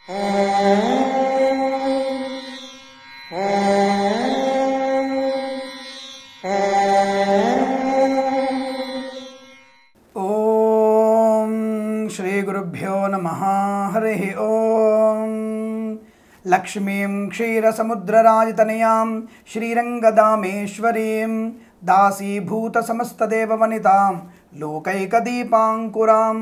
ఓం శ్రీ గురుభ్యో నమ హరి ఓం లక్ష్మీం క్షీరసముద్రరాజితనయాం శ్రీరంగదామేశ్వరీం దాసీభూతసమస్తదేవవనితాం లోకైకదీపాంకురాం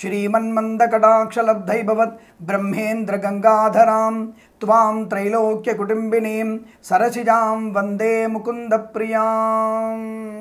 శ్రీమన్మందకటాక్షలబ్ధైభవత్ బ్రహ్మేంద్రగంగాధరాం త్వాం త్రైలోక్యకుటుంబినీం సరసిజాం వందే ముకుందప్రియాం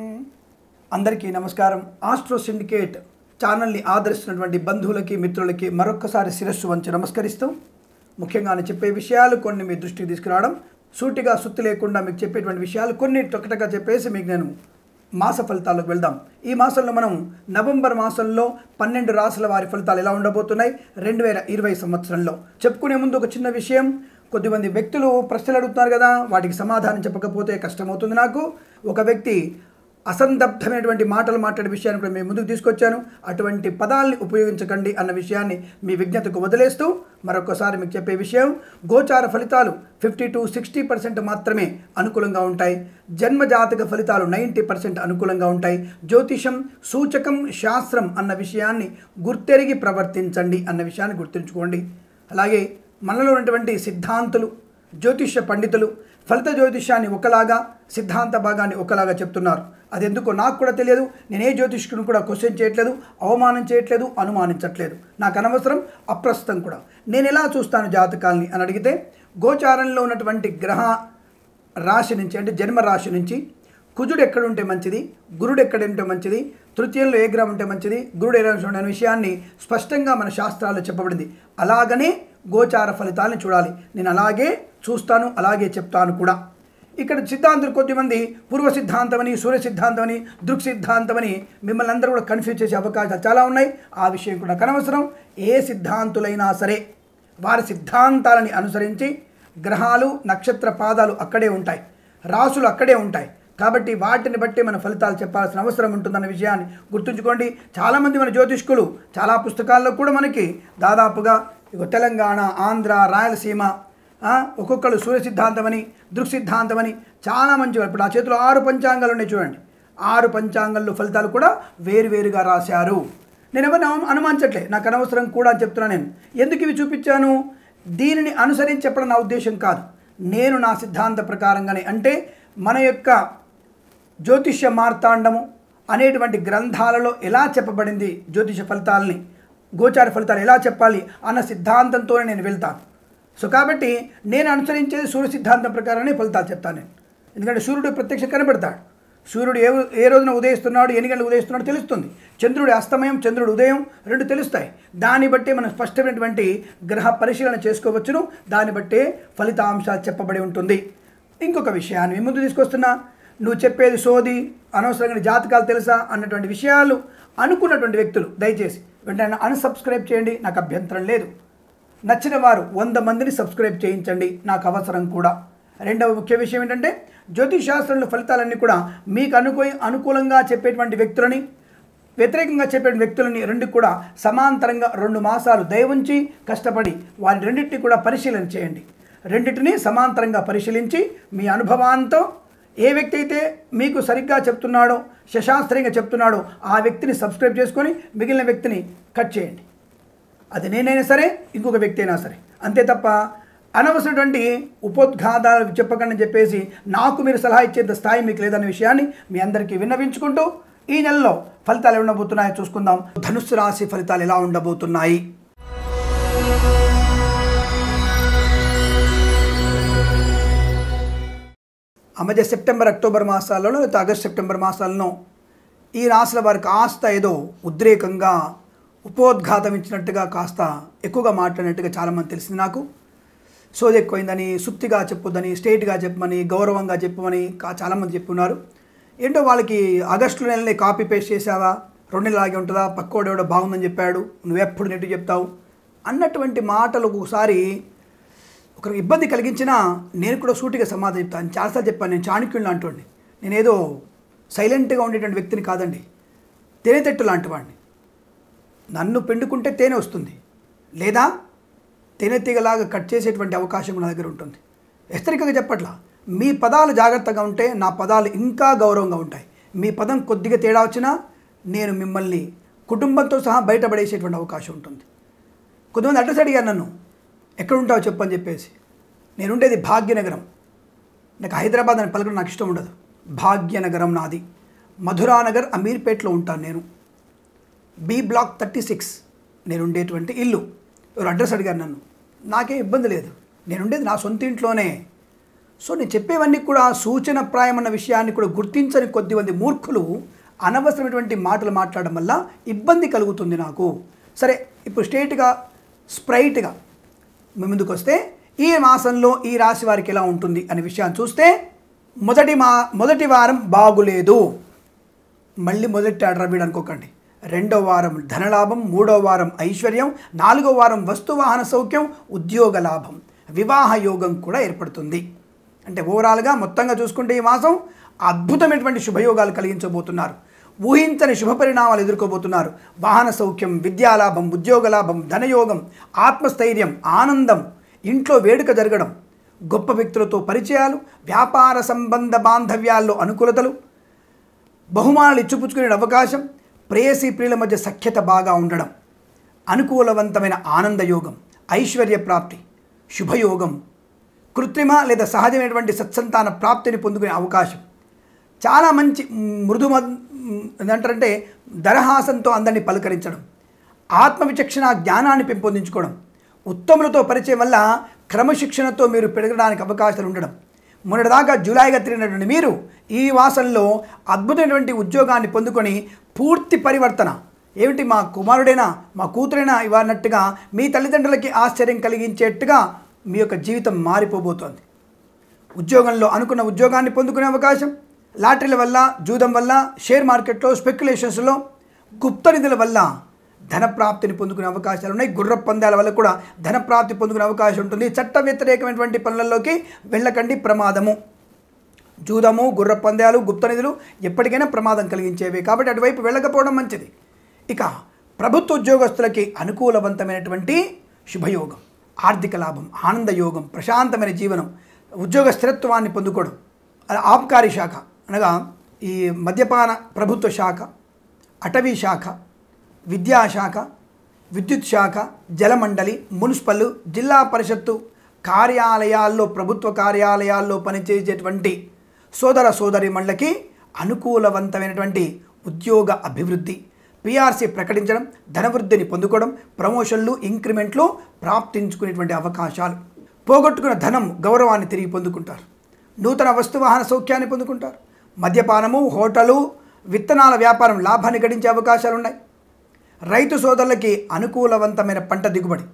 అందరికీ నమస్కారం ఆస్ట్రో సిండికేట్ ఛానల్ని ఆదరిస్తున్నటువంటి బంధువులకి మిత్రులకి మరొక్కసారి శిరస్సు వంచి నమస్కరిస్తూ ముఖ్యంగా నేను చెప్పే విషయాలు కొన్ని మీ దృష్టికి తీసుకురావడం సూటిగా సుత్తి లేకుండా మీకు చెప్పేటువంటి విషయాలు కొన్ని టొకటగా చెప్పేసి మీకు నేను మాస ఫలితాలకు వెళ్దాం ఈ మాసంలో మనం నవంబర్ మాసంలో పన్నెండు రాసుల వారి ఫలితాలు ఎలా ఉండబోతున్నాయి రెండు వేల ఇరవై సంవత్సరంలో చెప్పుకునే ముందు ఒక చిన్న విషయం కొద్దిమంది వ్యక్తులు ప్రశ్నలు అడుగుతున్నారు కదా వాటికి సమాధానం చెప్పకపోతే కష్టమవుతుంది నాకు ఒక వ్యక్తి అసందగ్ధమైనటువంటి మాటలు మాట్లాడే విషయాన్ని కూడా మేము ముందుకు తీసుకొచ్చాను అటువంటి పదాల్ని ఉపయోగించకండి అన్న విషయాన్ని మీ విజ్ఞతకు వదిలేస్తూ మరొకసారి మీకు చెప్పే విషయం గోచార ఫలితాలు ఫిఫ్టీ టు సిక్స్టీ పర్సెంట్ మాత్రమే అనుకూలంగా ఉంటాయి జన్మ జాతక ఫలితాలు నైంటీ పర్సెంట్ అనుకూలంగా ఉంటాయి జ్యోతిషం సూచకం శాస్త్రం అన్న విషయాన్ని గుర్తెరిగి ప్రవర్తించండి అన్న విషయాన్ని గుర్తుంచుకోండి అలాగే మనలో ఉన్నటువంటి సిద్ధాంతులు జ్యోతిష్య పండితులు ఫలిత జ్యోతిష్యాన్ని ఒకలాగా సిద్ధాంత భాగాన్ని ఒకలాగా చెప్తున్నారు అది ఎందుకో నాకు కూడా తెలియదు నేను ఏ జ్యోతిష్కుని కూడా క్వశ్చన్ చేయట్లేదు అవమానం చేయట్లేదు అనుమానించట్లేదు నాకు అనవసరం అప్రస్తుతం కూడా నేను ఎలా చూస్తాను జాతకాల్ని అని అడిగితే గోచారంలో ఉన్నటువంటి గ్రహ రాశి నుంచి అంటే జన్మ రాశి నుంచి కుజుడు ఎక్కడ ఉంటే మంచిది గురుడు ఎక్కడ ఉంటే మంచిది తృతీయంలో ఏ గ్రహం ఉంటే మంచిది గురుడు ఏ గ్రహం ఉంటే అనే విషయాన్ని స్పష్టంగా మన శాస్త్రాల్లో చెప్పబడింది అలాగనే గోచార ఫలితాలను చూడాలి నేను అలాగే చూస్తాను అలాగే చెప్తాను కూడా ఇక్కడ సిద్ధాంతులు కొద్దిమంది పూర్వ సిద్ధాంతమని సూర్య సిద్ధాంతమని దృక్ సిద్ధాంతమని మిమ్మల్ని అందరూ కూడా కన్ఫ్యూజ్ చేసే అవకాశాలు చాలా ఉన్నాయి ఆ విషయం కూడా కనవసరం ఏ సిద్ధాంతులైనా సరే వారి సిద్ధాంతాలని అనుసరించి గ్రహాలు నక్షత్ర పాదాలు అక్కడే ఉంటాయి రాసులు అక్కడే ఉంటాయి కాబట్టి వాటిని బట్టి మన ఫలితాలు చెప్పాల్సిన అవసరం ఉంటుందన్న విషయాన్ని గుర్తుంచుకోండి చాలామంది మన జ్యోతిష్కులు చాలా పుస్తకాల్లో కూడా మనకి దాదాపుగా ఇగో తెలంగాణ ఆంధ్ర రాయలసీమ ఆ, ఒక్కొక్కరు సూర్య సిద్ధాంతమని దృక్ సిద్ధాంతమని చాలా మంచి ఇప్పుడు ఆ చేతిలో ఆరు పంచాంగాలు ఉన్నాయి చూడండి ఆరు పంచాంగాల్లో ఫలితాలు కూడా వేరువేరుగా రాశారు నేను ఎవరిని అను- అనుమానించట్లే నాకు అనవసరం కూడా అని చెప్తున్నా నేను ఎందుకు ఇవి చూపించాను దీనిని అనుసరించి చెప్పడం నా ఉద్దేశం కాదు నేను నా సిద్ధాంత ప్రకారంగానే అంటే మన యొక్క జ్యోతిష్య మార్తాండము అనేటువంటి గ్రంథాలలో ఎలా చెప్పబడింది జ్యోతిష ఫలితాలని గోచార ఫలితాలు ఎలా చెప్పాలి అన్న సిద్ధాంతంతోనే నేను వెళ్తాను సో కాబట్టి నేను అనుసరించేది సూర్య సిద్ధాంతం ప్రకారమే ఫలితాలు చెప్తాను నేను ఎందుకంటే సూర్యుడు ప్రత్యక్ష కనబడతాడు సూర్యుడు ఏ ఏ రోజున ఉదయిస్తున్నాడు ఎన్ని గంటలు ఉదయిస్తున్నాడు తెలుస్తుంది చంద్రుడి అస్తమయం చంద్రుడి ఉదయం రెండు తెలుస్తాయి దాన్ని బట్టి మనం స్పష్టమైనటువంటి గ్రహ పరిశీలన చేసుకోవచ్చును దాన్ని బట్టే ఫలితాంశాలు చెప్పబడి ఉంటుంది ఇంకొక విషయాన్ని మీ ముందు తీసుకొస్తున్నా నువ్వు చెప్పేది సోది అనవసరంగా నీ జాతకాలు తెలుసా అన్నటువంటి విషయాలు అనుకున్నటువంటి వ్యక్తులు దయచేసి వెంటనే అన్సబ్స్క్రైబ్ చేయండి నాకు అభ్యంతరం లేదు నచ్చిన వారు వంద మందిని సబ్స్క్రైబ్ చేయించండి నాకు అవసరం కూడా రెండవ ముఖ్య విషయం ఏంటంటే జ్యోతిష్ శాస్త్రంలో ఫలితాలన్నీ కూడా మీకు అనుకూ అనుకూలంగా చెప్పేటువంటి వ్యక్తులని వ్యతిరేకంగా చెప్పే వ్యక్తులని రెండు కూడా సమాంతరంగా రెండు మాసాలు దయవుంచి కష్టపడి వారి రెండింటిని కూడా పరిశీలన చేయండి రెండింటిని సమాంతరంగా పరిశీలించి మీ అనుభవాంతో ఏ వ్యక్తి అయితే మీకు సరిగ్గా చెప్తున్నాడో శశాస్త్రీయంగా చెప్తున్నాడో ఆ వ్యక్తిని సబ్స్క్రైబ్ చేసుకొని మిగిలిన వ్యక్తిని కట్ చేయండి అది నేనైనా సరే ఇంకొక వ్యక్తి అయినా సరే అంతే తప్ప అనవసరటువంటి ఉపోద్ఘాతాలు చెప్పకండి అని చెప్పేసి నాకు మీరు సలహా ఇచ్చేంత స్థాయి మీకు లేదనే విషయాన్ని మీ అందరికీ విన్నవించుకుంటూ ఈ నెలలో ఫలితాలు ఎలా ఉండబోతున్నాయో చూసుకుందాం ధనుస్సు రాశి ఫలితాలు ఎలా ఉండబోతున్నాయి ఆ మధ్య సెప్టెంబర్ అక్టోబర్ మాసాలలో లేదా ఆగస్ట్ సెప్టెంబర్ మాసాలలో ఈ రాశుల వారు కాస్త ఏదో ఉద్రేకంగా ఉపోద్ఘాతం ఇచ్చినట్టుగా కాస్త ఎక్కువగా మాట్లాడినట్టుగా చాలామంది తెలిసింది నాకు సోది ఎక్కువైందని సుప్తిగా చెప్పొద్దని స్టేట్గా చెప్పమని గౌరవంగా చెప్పమని కా- చాలామంది చెప్పున్నారు ఏంటో వాళ్ళకి ఆగస్టు నెలనే కాపీ పేస్ట్ చేసావా రెండు నెలలు ఆగి ఉంటుందా పక్కోడు ఎవడో బాగుందని చెప్పాడు నువ్వెప్పుడు నెట్టు చెప్తావు అన్నటువంటి మాటలు ఒకసారి ఒకరికి ఇబ్బంది కలిగించినా నేను కూడా సూటిగా సమాధానం చెప్తాను చాలాసార్లు చెప్పాను నేను చాణక్యుడు లాంటి నేనేదో సైలెంట్గా ఉండేటువంటి వ్యక్తిని కాదండి తేనెతెట్టు లాంటి వాడిని నన్ను పిండుకుంటే తేనె వస్తుంది లేదా తేనెతీగలాగా కట్ చేసేటువంటి అవకాశం నా దగ్గర ఉంటుంది హెచ్చరికగా చెప్పట్లా మీ పదాలు జాగ్రత్తగా ఉంటే నా పదాలు ఇంకా గౌరవంగా ఉంటాయి మీ పదం కొద్దిగా తేడా వచ్చినా నేను మిమ్మల్ని కుటుంబంతో సహా బయటపడేసేటువంటి అవకాశం ఉంటుంది కొంతమంది అడ్రస్ అడిగారు నన్ను ఎక్కడ ఉంటావు చెప్పని చెప్పేసి నేనుండేది భాగ్యనగరం నాకు హైదరాబాద్ అని పలకడం నాకు ఇష్టం ఉండదు భాగ్యనగరం నాది మధురానగర్ అమీర్పేట్లో ఉంటాను నేను బి బ్లాక్ థర్టీ సిక్స్ నేను ఉండేటువంటి ఇల్లు ఎవరు అడ్రస్ అడిగారు నన్ను నాకేం ఇబ్బంది లేదు నేను ఉండేది నా సొంత ఇంట్లోనే సో నేను చెప్పేవన్నీ కూడా సూచన ప్రాయం అన్న విషయాన్ని కూడా గుర్తించని కొద్దిమంది మూర్ఖులు అనవసరమైనటువంటి మాటలు మాట్లాడడం వల్ల ఇబ్బంది కలుగుతుంది నాకు సరే ఇప్పుడు స్ట్రైట్గా స్ప్రైట్గా మీ ముందుకు వస్తే ఈ మాసంలో ఈ రాశి వారికి ఎలా ఉంటుంది అనే విషయాన్ని చూస్తే మొదటి మా మొదటి వారం బాగులేదు మళ్ళీ మొదటి ఆర్డర్ వీడు అనుకోకండి రెండో వారం ధనలాభం మూడో వారం ఐశ్వర్యం నాలుగో వారం వస్తువాహన సౌఖ్యం ఉద్యోగ లాభం వివాహ యోగం కూడా ఏర్పడుతుంది అంటే ఓవరాల్గా మొత్తంగా చూసుకుంటే ఈ మాసం అద్భుతమైనటువంటి శుభయోగాలు కలిగించబోతున్నారు ఊహించని శుభ పరిణామాలు ఎదుర్కోబోతున్నారు వాహన సౌఖ్యం విద్యాలాభం ఉద్యోగ లాభం ధనయోగం ఆత్మస్థైర్యం ఆనందం ఇంట్లో వేడుక జరగడం గొప్ప వ్యక్తులతో పరిచయాలు వ్యాపార సంబంధ బాంధవ్యాల్లో అనుకూలతలు బహుమానాలు ఇచ్చిపుచ్చుకునే అవకాశం ప్రేయసీ ప్రియుల మధ్య సఖ్యత బాగా ఉండడం అనుకూలవంతమైన ఆనందయోగం ఐశ్వర్య ప్రాప్తి శుభయోగం కృత్రిమ లేదా సహజమైనటువంటి సత్సంతాన ప్రాప్తిని పొందుకునే అవకాశం చాలా మంచి మృదు ఏంటంటే దరహాసంతో అందరినీ పలకరించడం ఆత్మవిచక్షణ జ్ఞానాన్ని పెంపొందించుకోవడం ఉత్తములతో పరిచయం వల్ల క్రమశిక్షణతో మీరు పెరగడానికి అవకాశాలు ఉండడం మొన్నటిదాకా జూలైగా తిరిగినటువంటి మీరు ఈ వాసంలో అద్భుతమైనటువంటి ఉద్యోగాన్ని పొందుకొని పూర్తి పరివర్తన ఏమిటి మా కుమారుడైనా మా కూతురైనా ఇవ్వనట్టుగా మీ తల్లిదండ్రులకి ఆశ్చర్యం కలిగించేట్టుగా మీ యొక్క జీవితం మారిపోబోతోంది ఉద్యోగంలో అనుకున్న ఉద్యోగాన్ని పొందుకునే అవకాశం లాటరీల వల్ల జూదం వల్ల షేర్ మార్కెట్లో స్పెక్యులేషన్స్లో గుప్త నిధుల వల్ల ధనప్రాప్తిని పొందుకునే అవకాశాలు ఉన్నాయి గుర్ర పందాల వల్ల కూడా ధనప్రాప్తి పొందుకునే అవకాశం ఉంటుంది చట్ట వ్యతిరేకమైనటువంటి పనులలోకి వెళ్ళకండి ప్రమాదము జూదము గుర్ర పందాలు గుప్త నిధులు ఎప్పటికైనా ప్రమాదం కలిగించేవి కాబట్టి అటువైపు వెళ్ళకపోవడం మంచిది ఇక ప్రభుత్వ ఉద్యోగస్తులకి అనుకూలవంతమైనటువంటి శుభయోగం ఆర్థిక లాభం ఆనందయోగం ప్రశాంతమైన జీవనం ఉద్యోగ స్థిరత్వాన్ని పొందుకోవడం అలా ఆబ్కారీ శాఖ అనగా ఈ మద్యపాన ప్రభుత్వ శాఖ అటవీ శాఖ విద్యాశాఖ విద్యుత్ శాఖ జలమండలి మున్సిపల్ జిల్లా పరిషత్తు కార్యాలయాల్లో ప్రభుత్వ కార్యాలయాల్లో పనిచేసేటువంటి సోదర సోదరిమణులకి అనుకూలవంతమైనటువంటి ఉద్యోగ అభివృద్ధి పిఆర్సీ ప్రకటించడం ధనవృద్ధిని పొందుకోవడం ప్రమోషన్లు ఇంక్రిమెంట్లు ప్రాప్తించుకునేటువంటి అవకాశాలు పోగొట్టుకున్న ధనం గౌరవాన్ని తిరిగి పొందుకుంటారు నూతన వస్తువాహన సౌఖ్యాన్ని పొందుకుంటారు మద్యపానము హోటలు విత్తనాల వ్యాపారం లాభాన్ని గడించే అవకాశాలు ఉన్నాయి రైతు సోదరులకి అనుకూలవంతమైన పంట దిగుబడి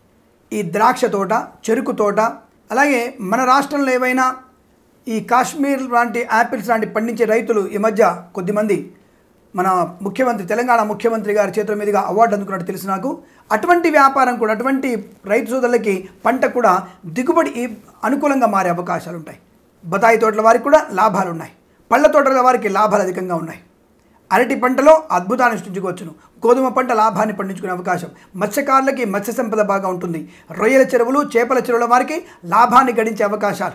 ఈ ద్రాక్ష తోట చెరుకు తోట అలాగే మన రాష్ట్రంలో ఏవైనా ఈ కాశ్మీర్ లాంటి యాపిల్స్ లాంటి పండించే రైతులు ఈ మధ్య కొద్దిమంది మన ముఖ్యమంత్రి తెలంగాణ ముఖ్యమంత్రి గారి చేతుల మీదుగా అవార్డు అందుకున్నట్టు తెలుసు నాకు అటువంటి వ్యాపారం కూడా అటువంటి రైతు సోదరులకి పంట కూడా దిగుబడి ఈ అనుకూలంగా మారే అవకాశాలు ఉంటాయి బతాయి తోటల వారికి కూడా లాభాలు ఉన్నాయి పళ్ళ తోటల వారికి లాభాలు అధికంగా ఉన్నాయి అరటి పంటలో అద్భుతాన్ని సృష్టించుకోవచ్చును గోధుమ పంట లాభాన్ని పండించుకునే అవకాశం మత్స్యకారులకి మత్స్య సంపద బాగా ఉంటుంది రొయ్యల చెరువులు చేపల చెరువుల వారికి లాభాన్ని గడించే అవకాశాలు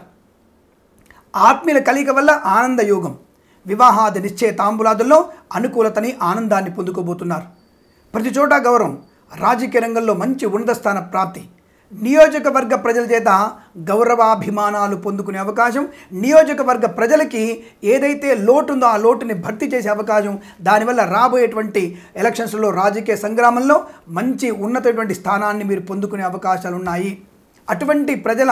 ఆత్మీయుల కలిక వల్ల ఆనంద యోగం వివాహాది నిశ్చయ తాంబూలాదుల్లో అనుకూలతని ఆనందాన్ని పొందుకోబోతున్నారు ప్రతి చోట గౌరవం రాజకీయ రంగంలో మంచి ఉన్నత స్థాన ప్రాప్తి నియోజకవర్గ ప్రజల చేత గౌరవాభిమానాలు పొందుకునే అవకాశం నియోజకవర్గ ప్రజలకి ఏదైతే లోటు ఉందో ఆ లోటుని భర్తీ చేసే అవకాశం దానివల్ల రాబోయేటువంటి ఎలక్షన్స్లో రాజకీయ సంగ్రామంలో మంచి ఉన్నతమైనటువంటి స్థానాన్ని మీరు పొందుకునే అవకాశాలు ఉన్నాయి అటువంటి ప్రజల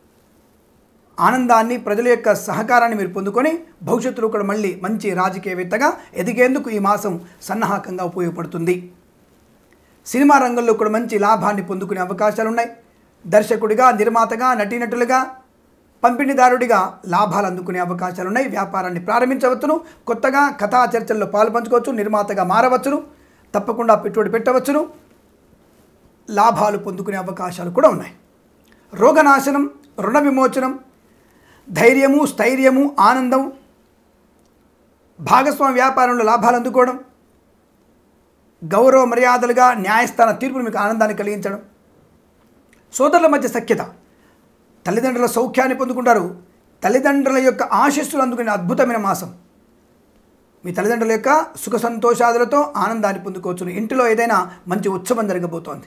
ఆనందాన్ని ప్రజల యొక్క సహకారాన్ని మీరు పొందుకొని భవిష్యత్తులో కూడా మళ్ళీ మంచి రాజకీయవేత్తగా ఎదిగేందుకు ఈ మాసం సన్నాహకంగా ఉపయోగపడుతుంది సినిమా రంగంలో కూడా మంచి లాభాన్ని పొందుకునే అవకాశాలు ఉన్నాయి దర్శకుడిగా నిర్మాతగా నటీనటులుగా పంపిణీదారుడిగా లాభాలు అందుకునే అవకాశాలు ఉన్నాయి వ్యాపారాన్ని ప్రారంభించవచ్చును కొత్తగా కథా చర్చల్లో పాల్పంచుకోవచ్చు నిర్మాతగా మారవచ్చును తప్పకుండా పెట్టుబడి పెట్టవచ్చును లాభాలు పొందుకునే అవకాశాలు కూడా ఉన్నాయి రోగనాశనం రుణ విమోచనం ధైర్యము స్థైర్యము ఆనందం భాగస్వామ్య వ్యాపారంలో లాభాలు అందుకోవడం గౌరవ మర్యాదలుగా న్యాయస్థాన తీర్పులు మీకు ఆనందాన్ని కలిగించడం సోదరుల మధ్య సఖ్యత తల్లిదండ్రుల సౌఖ్యాన్ని పొందుకుంటారు తల్లిదండ్రుల యొక్క ఆశీస్సులు అందుకునే అద్భుతమైన మాసం మీ తల్లిదండ్రుల యొక్క సుఖ సంతోషాదులతో ఆనందాన్ని పొందుకోవచ్చు ఇంటిలో ఏదైనా మంచి ఉత్సవం జరగబోతోంది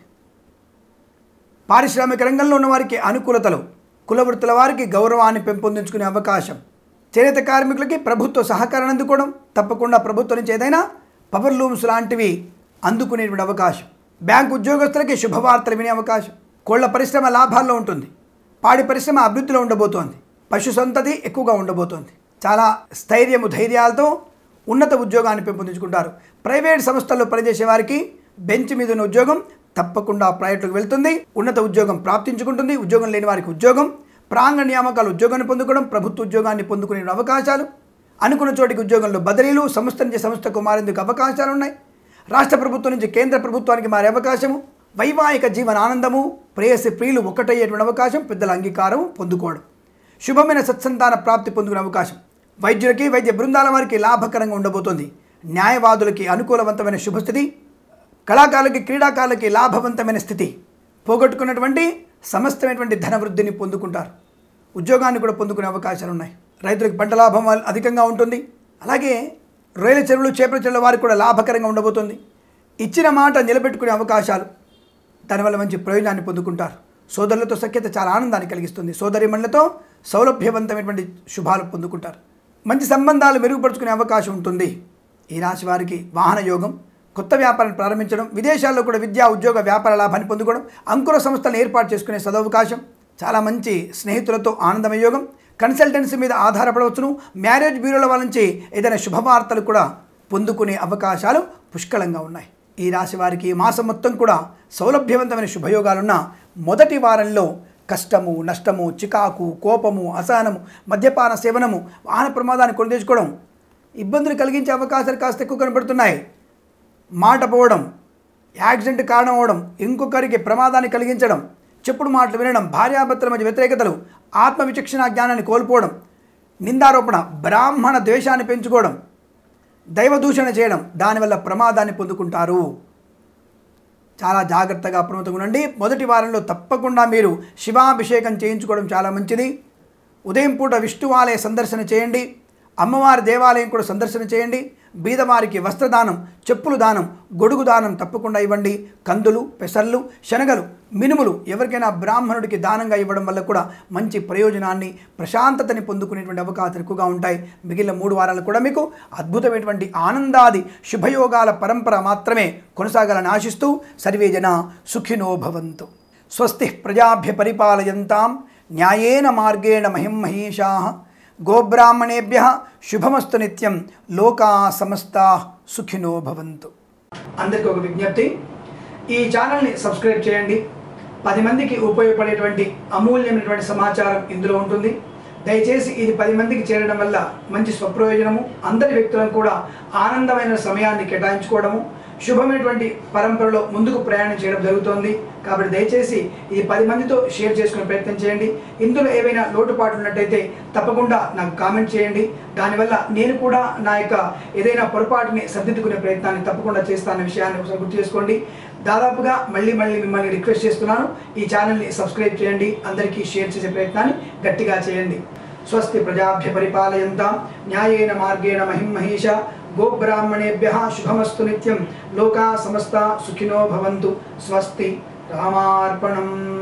పారిశ్రామిక రంగంలో ఉన్న వారికి అనుకూలతలు కులవృత్తుల వారికి గౌరవాన్ని పెంపొందించుకునే అవకాశం చేనేత కార్మికులకి ప్రభుత్వ సహకారం అందుకోవడం తప్పకుండా ప్రభుత్వం నుంచి ఏదైనా పవర్ లూమ్స్ లాంటివి అందుకునేటువంటి అవకాశం బ్యాంక్ ఉద్యోగస్తులకి శుభవార్తలు వినే అవకాశం కోళ్ల పరిశ్రమ లాభాల్లో ఉంటుంది పాడి పరిశ్రమ అభివృద్ధిలో ఉండబోతోంది పశు సంతతి ఎక్కువగా ఉండబోతోంది చాలా స్థైర్యము ధైర్యాలతో ఉన్నత ఉద్యోగాన్ని పెంపొందించుకుంటారు ప్రైవేట్ సంస్థల్లో పనిచేసే వారికి బెంచ్ మీద ఉన్న ఉద్యోగం తప్పకుండా ప్రైవేట్లోకి వెళ్తుంది ఉన్నత ఉద్యోగం ప్రాప్తించుకుంటుంది ఉద్యోగం లేని వారికి ఉద్యోగం ప్రాంగణ నియామకాలు ఉద్యోగాన్ని పొందుకోవడం ప్రభుత్వ ఉద్యోగాన్ని పొందుకునే అవకాశాలు అనుకున్న చోటికి ఉద్యోగంలో బదిలీలు సంస్థ నుంచి సంస్థకు మారేందుకు అవకాశాలు ఉన్నాయి రాష్ట్ర ప్రభుత్వం నుంచి కేంద్ర ప్రభుత్వానికి మారే అవకాశము వైవాహిక జీవన ఆనందము ప్రేయసి ప్రియులు ఒకటయ్యేటువంటి అవకాశం పెద్దల అంగీకారం పొందుకోవడం శుభమైన సత్సంతాన ప్రాప్తి పొందుకునే అవకాశం వైద్యులకి వైద్య బృందాల వారికి లాభకరంగా ఉండబోతోంది న్యాయవాదులకి అనుకూలవంతమైన శుభస్థితి కళాకారులకి క్రీడాకారులకి లాభవంతమైన స్థితి పోగొట్టుకున్నటువంటి సమస్తమైనటువంటి ధన వృద్ధిని పొందుకుంటారు ఉద్యోగాన్ని కూడా పొందుకునే అవకాశాలు ఉన్నాయి రైతులకు పంట లాభం వల్ల అధికంగా ఉంటుంది అలాగే రొయ్యల చెరువులు చేపల చెరువుల వారికి కూడా లాభకరంగా ఉండబోతుంది ఇచ్చిన మాట నిలబెట్టుకునే అవకాశాలు దానివల్ల మంచి ప్రయోజనాన్ని పొందుకుంటారు సోదరులతో సఖ్యత చాలా ఆనందాన్ని కలిగిస్తుంది సోదరిమణులతో సౌలభ్యవంతమైనటువంటి శుభాలు పొందుకుంటారు మంచి సంబంధాలు మెరుగుపరుచుకునే అవకాశం ఉంటుంది ఈ రాశి వారికి వాహన యోగం కొత్త వ్యాపారాన్ని ప్రారంభించడం విదేశాల్లో కూడా విద్యా ఉద్యోగ వ్యాపార లాభాన్ని పొందుకోవడం అంకుర సంస్థలను ఏర్పాటు చేసుకునే సదవకాశం చాలా మంచి స్నేహితులతో ఆనందమయ యోగం కన్సల్టెన్సీ మీద ఆధారపడవచ్చును మ్యారేజ్ బ్యూరోల వాళ్ళ నుంచి ఏదైనా శుభవార్తలు కూడా పొందుకునే అవకాశాలు పుష్కలంగా ఉన్నాయి ఈ రాశి వారికి ఈ మాసం మొత్తం కూడా సౌలభ్యవంతమైన శుభయోగాలున్న మొదటి వారంలో కష్టము నష్టము చికాకు కోపము అసహనము మద్యపాన సేవనము వాహన ప్రమాదాన్ని కొని తెచ్చుకోవడం ఇబ్బందులు కలిగించే అవకాశాలు కాస్త ఎక్కువ కనబడుతున్నాయి మాట పోవడం యాక్సిడెంట్ కారణం అవడం ఇంకొకరికి ప్రమాదాన్ని కలిగించడం చెప్పుడు మాటలు వినడం భార్యాభర్తల మధ్య వ్యతిరేకతలు ఆత్మవిచక్షణ జ్ఞానాన్ని కోల్పోవడం నిందారోపణ బ్రాహ్మణ ద్వేషాన్ని పెంచుకోవడం దైవదూషణ చేయడం దానివల్ల ప్రమాదాన్ని పొందుకుంటారు చాలా జాగ్రత్తగా అప్రమత్తంగా ఉండండి మొదటి వారంలో తప్పకుండా మీరు శివాభిషేకం చేయించుకోవడం చాలా మంచిది ఉదయం పూట విష్ణువాలయ సందర్శన చేయండి అమ్మవారి దేవాలయం కూడా సందర్శన చేయండి బీదవారికి వస్త్రదానం చెప్పులు దానం గొడుగు దానం తప్పకుండా ఇవ్వండి కందులు పెసర్లు శనగలు మినుములు ఎవరికైనా బ్రాహ్మణుడికి దానంగా ఇవ్వడం వల్ల కూడా మంచి ప్రయోజనాన్ని ప్రశాంతతని పొందుకునేటువంటి అవకాశాలు ఎక్కువగా ఉంటాయి మిగిలిన మూడు వారాలు కూడా మీకు అద్భుతమైనటువంటి ఆనందాది శుభయోగాల పరంపర మాత్రమే కొనసాగాలని ఆశిస్తూ సర్వే జన సుఖినో భవంతు స్వస్తి ప్రజాభ్య పరిపాలయంతాం న్యాయేన మార్గేణ మహిం మహీషా గోబ్రాహ్మణేభ్య శుభమస్తు నిత్యం లోకా సమస్తా సుఖినో భవంతు అందరికీ ఒక విజ్ఞప్తి ఈ ఛానల్ని సబ్స్క్రైబ్ చేయండి పది మందికి ఉపయోగపడేటువంటి అమూల్యమైనటువంటి సమాచారం ఇందులో ఉంటుంది దయచేసి ఇది పది మందికి చేరడం వల్ల మంచి స్వప్రయోజనము అందరి వ్యక్తులను కూడా ఆనందమైన సమయాన్ని కేటాయించుకోవడము శుభమైనటువంటి పరంపరలో ముందుకు ప్రయాణం చేయడం జరుగుతోంది కాబట్టి దయచేసి ఇది పది మందితో షేర్ చేసుకునే ప్రయత్నం చేయండి ఇందులో ఏవైనా లోటుపాట్లు ఉన్నట్టయితే తప్పకుండా నాకు కామెంట్ చేయండి దానివల్ల నేను కూడా నా యొక్క ఏదైనా పొరపాటుని సర్దిద్దుకునే ప్రయత్నాన్ని తప్పకుండా చేస్తానన్న విషయాన్ని ఒకసారి గుర్తు చేసుకోండి దాదాపుగా మళ్ళీ మళ్ళీ మిమ్మల్ని రిక్వెస్ట్ చేస్తున్నాను ఈ ఛానల్ని సబ్స్క్రైబ్ చేయండి అందరికీ షేర్ చేసే ప్రయత్నాన్ని గట్టిగా చేయండి స్వస్తి ప్రజాభ్య పరిపాలయంతాం న్యాయేన మార్గేణ మహిం మహేష గోబ్రాహ్మణేభ్య శుభమస్తు నిత్యం లోకా సమస్త సుఖినో భవంతు స్వస్తి రామార్పణం